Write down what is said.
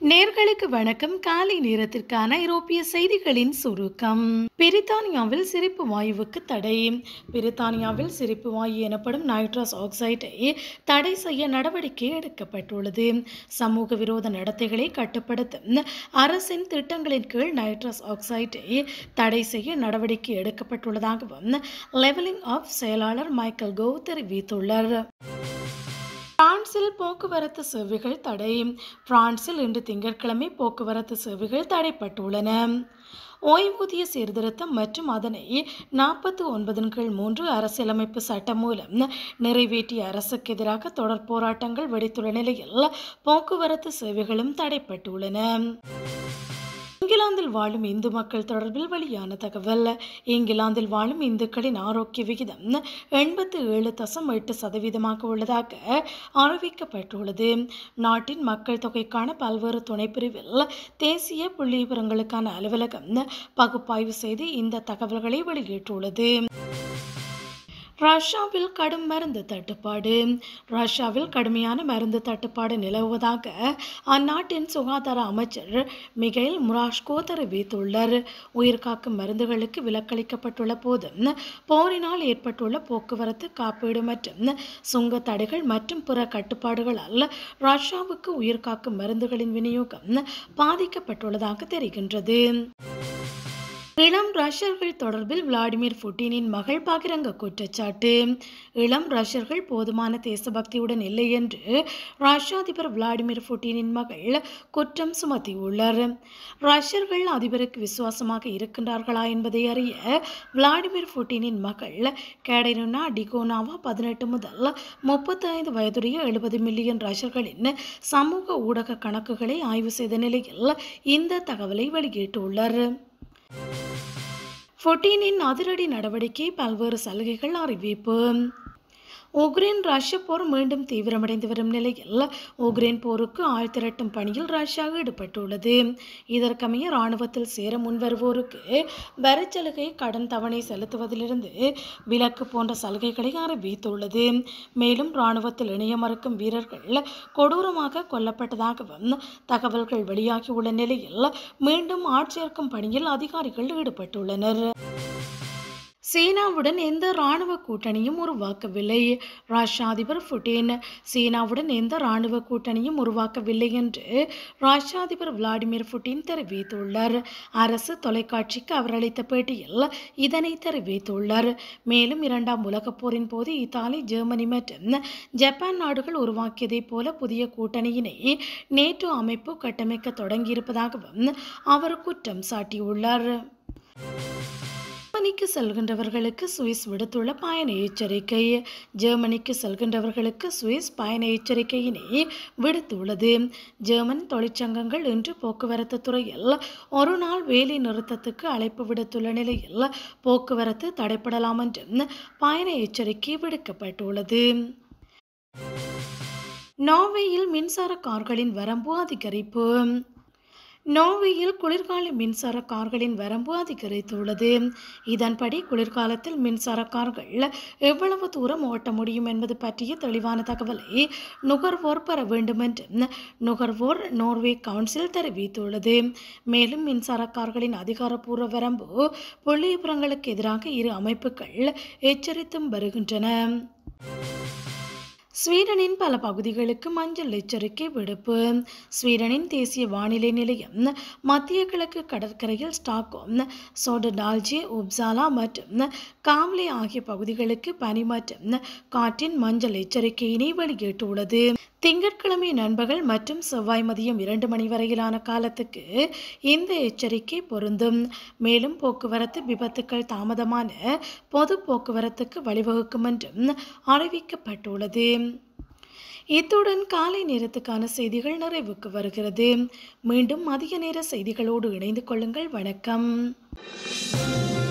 நேர்களுக்கு வணக்கம் காலை நேரத்திற்கான ஐரோப்பிய செய்திகளின் சுருக்கம் பிரித்தானியாவில் சிரிப்பு வாயுவுக்கு தடை பிரித்தானியாவில் சிரிப்பு வாயு எனப்படும் நைட்ரஸ் ஆக்சைடை தடை செய்ய நடவடிக்கை எடுக்கப்பட்டுள்ளது சமூக விரோத நடத்தைகளை கட்டுப்படுத்தும் அரசின் திட்டங்களின் கீழ் நைட்ரஸ் ஆக்சைடை தடை செய்ய நடவடிக்கை எடுக்கப்பட்டுள்ளதாகவும் லெவலிங் ஆஃப் செயலாளர் மைக்கேல் கோவ் தெரிவித்துள்ளார் பிரான்சில் போக்குவரத்து சேவைகள் தடை பிரான்சில் இன்று திங்கட்கிழமை போக்குவரத்து சேவைகள் தடைப்பட்டுள்ளன ஓய்வூதிய சீர்திருத்தம் மற்றும் அதனை நாற்பத்தி ஒன்பதின் கீழ் மூன்று அரசியலமைப்பு சட்டம் மூலம் நிறைவேற்றிய அரசுக்கு எதிராக தொடர் போராட்டங்கள் வெடித்துள்ள நிலையில் போக்குவரத்து சேவைகளும் தடைப்பட்டுள்ளன இங்கிலாந்தில் வாழும் இந்து மக்கள் தொடர்பில் வெளியான தகவல் இங்கிலாந்தில் வாழும் இந்துக்களின் ஆரோக்கிய விகிதம் எண்பத்தி ஏழு தசம் எட்டு சதவீதமாக உள்ளதாக அறிவிக்கப்பட்டுள்ளது நாட்டின் மக்கள் தொகைக்கான பல்வேறு துணைப்பிரிவில் தேசிய புள்ளி விவரங்களுக்கான அலுவலகம் பகுப்பாய்வு செய்து இந்த தகவல்களை வெளியிட்டுள்ளது ரஷ்யாவில் கடும் மருந்து தட்டுப்பாடு ரஷ்யாவில் கடுமையான மருந்து தட்டுப்பாடு நிலவுவதாக அந்நாட்டின் சுகாதார அமைச்சர் மிகைல் முராஷ்கோ தெரிவித்துள்ளார் உயிர்காக்கும் மருந்துகளுக்கு விலக்களிக்கப்பட்டுள்ள போதும் போரினால் ஏற்பட்டுள்ள போக்குவரத்து காப்பீடு மற்றும் சுங்க தடைகள் மற்றும் பிற கட்டுப்பாடுகளால் ரஷ்யாவுக்கு உயிர்காக்கும் மருந்துகளின் விநியோகம் பாதிக்கப்பட்டுள்ளதாக தெரிகின்றது இளம் ரஷ்யர்கள் தொடர்பில் விளாடிமிர் புட்டினின் மகள் பகிரங்க குற்றச்சாட்டு இளம் ரஷ்யர்கள் போதுமான தேசபக்தியுடன் இல்லை என்று ரஷ்ய அதிபர் விளாடிமிர் புட்டினின் மகள் குற்றம் சுமத்தியுள்ளார் ரஷ்யர்கள் அதிபருக்கு விசுவாசமாக இருக்கின்றார்களா என்பதை அறிய விளாடிமிர் புட்டினின் மகள் கேடரினா டிகோனாவா பதினெட்டு முதல் முப்பத்தி ஐந்து வயதுடைய எழுபது மில்லியன் ரஷ்யர்களின் சமூக ஊடக கணக்குகளை ஆய்வு செய்த நிலையில் இந்த தகவலை வெளியிட்டுள்ளார் புட்டினின் அதிரடி நடவடிக்கை பல்வேறு சலுகைகள் அறிவிப்பு உக்ரைன் ரஷ்ய போர் மீண்டும் தீவிரமடைந்து வரும் நிலையில் உக்ரைன் போருக்கு ஆள் திரட்டும் பணியில் ரஷ்யா ஈடுபட்டுள்ளது இதற்கமைய இராணுவத்தில் சேர முன்வருவோருக்கு வரிச்சலுகை கடன் தவணை செலுத்துவதிலிருந்து விலக்கு போன்ற சலுகைகளை அறிவித்துள்ளது மேலும் இராணுவத்தில் இணைய மறுக்கும் வீரர்கள் கொடூரமாக கொல்லப்பட்டதாகவும் தகவல்கள் வெளியாகியுள்ள நிலையில் மீண்டும் ஆட்சேர்க்கும் பணியில் அதிகாரிகள் ஈடுபட்டுள்ளனர் சீனாவுடன் எந்த இராணுவ கூட்டணியும் உருவாக்கவில்லை ரஷ்ய அதிபர் புட்டின் சீனாவுடன் எந்த இராணுவ கூட்டணியும் உருவாக்கவில்லை என்று ரஷ்ய அதிபர் விளாடிமிர் புட்டின் தெரிவித்துள்ளார் அரசு தொலைக்காட்சிக்கு அவர் அளித்த பேட்டியில் இதனை தெரிவித்துள்ளார் மேலும் இரண்டாம் உலகப் போரின் போது இத்தாலி ஜெர்மனி மற்றும் ஜப்பான் நாடுகள் உருவாக்கியதைப் போல புதிய கூட்டணியினை நேட்டோ அமைப்பு கட்டமைக்க தொடங்கியிருப்பதாகவும் அவர் குற்றம் சாட்டியுள்ளார் ஜெர்மனிக்கு செல்கின்றவர்களுக்கு சுவிஸ் விடுத்துள்ள பயண எச்சரிக்கை ஜெர்மனிக்கு செல்கின்றவர்களுக்கு சுவிஸ் பயண எச்சரிக்கையினை விடுத்துள்ளது ஜெர்மன் தொழிற்சங்கங்கள் இன்று போக்குவரத்து துறையில் ஒரு நாள் வேலை நிறுத்தத்துக்கு அழைப்பு விடுத்துள்ள நிலையில் போக்குவரத்து தடைப்படலாம் என்றும் பயண எச்சரிக்கை விடுக்கப்பட்டுள்ளது நோர்வேயில் மின்சார கார்களின் வரம்பு அதிகரிப்பு நோர்வேயில் குளிர்கால மின்சார கார்களின் வரம்பு அதிகரித்துள்ளது இதன்படி குளிர்காலத்தில் மின்சார கார்கள் எவ்வளவு தூரம் ஓட்ட முடியும் என்பது பற்றிய தெளிவான தகவலை நுகர்வோர் பெற வேண்டும் என்று நுகர்வோர் நோர்வே கவுன்சில் தெரிவித்துள்ளது மேலும் மின்சார கார்களின் அதிகாரப்பூர்வ வரம்பு புள்ளி விவரங்களுக்கு எதிராக இரு அமைப்புகள் எச்சரித்தும் வருகின்றன ஸ்வீடனின் பல பகுதிகளுக்கு மஞ்சள் எச்சரிக்கை விடுப்பு ஸ்வீடனின் தேசிய வானிலை நிலையம் மத்திய கிழக்கு கடற்கரையில் ஸ்டாக்ஹோம் சோடடால்ஜி உப்சாலா மற்றும் காம்லே ஆகிய பகுதிகளுக்கு பனி மற்றும் காற்றின் மஞ்சள் எச்சரிக்கையினை வெளியிட்டுள்ளது திங்கட்கிழமை நண்பகல் மற்றும் செவ்வாய் மதியம் இரண்டு மணி வரையிலான காலத்துக்கு இந்த எச்சரிக்கை பொருந்தும் மேலும் போக்குவரத்து விபத்துக்கள் தாமதமான பொது போக்குவரத்துக்கு வழிவகுக்கும் என்றும் அறிவிக்கப்பட்டுள்ளது இத்துடன் காலை நேரத்துக்கான செய்திகள் நிறைவுக்கு வருகிறது மீண்டும் மதிய நேர செய்திகளோடு இணைந்து கொள்ளுங்கள் வணக்கம்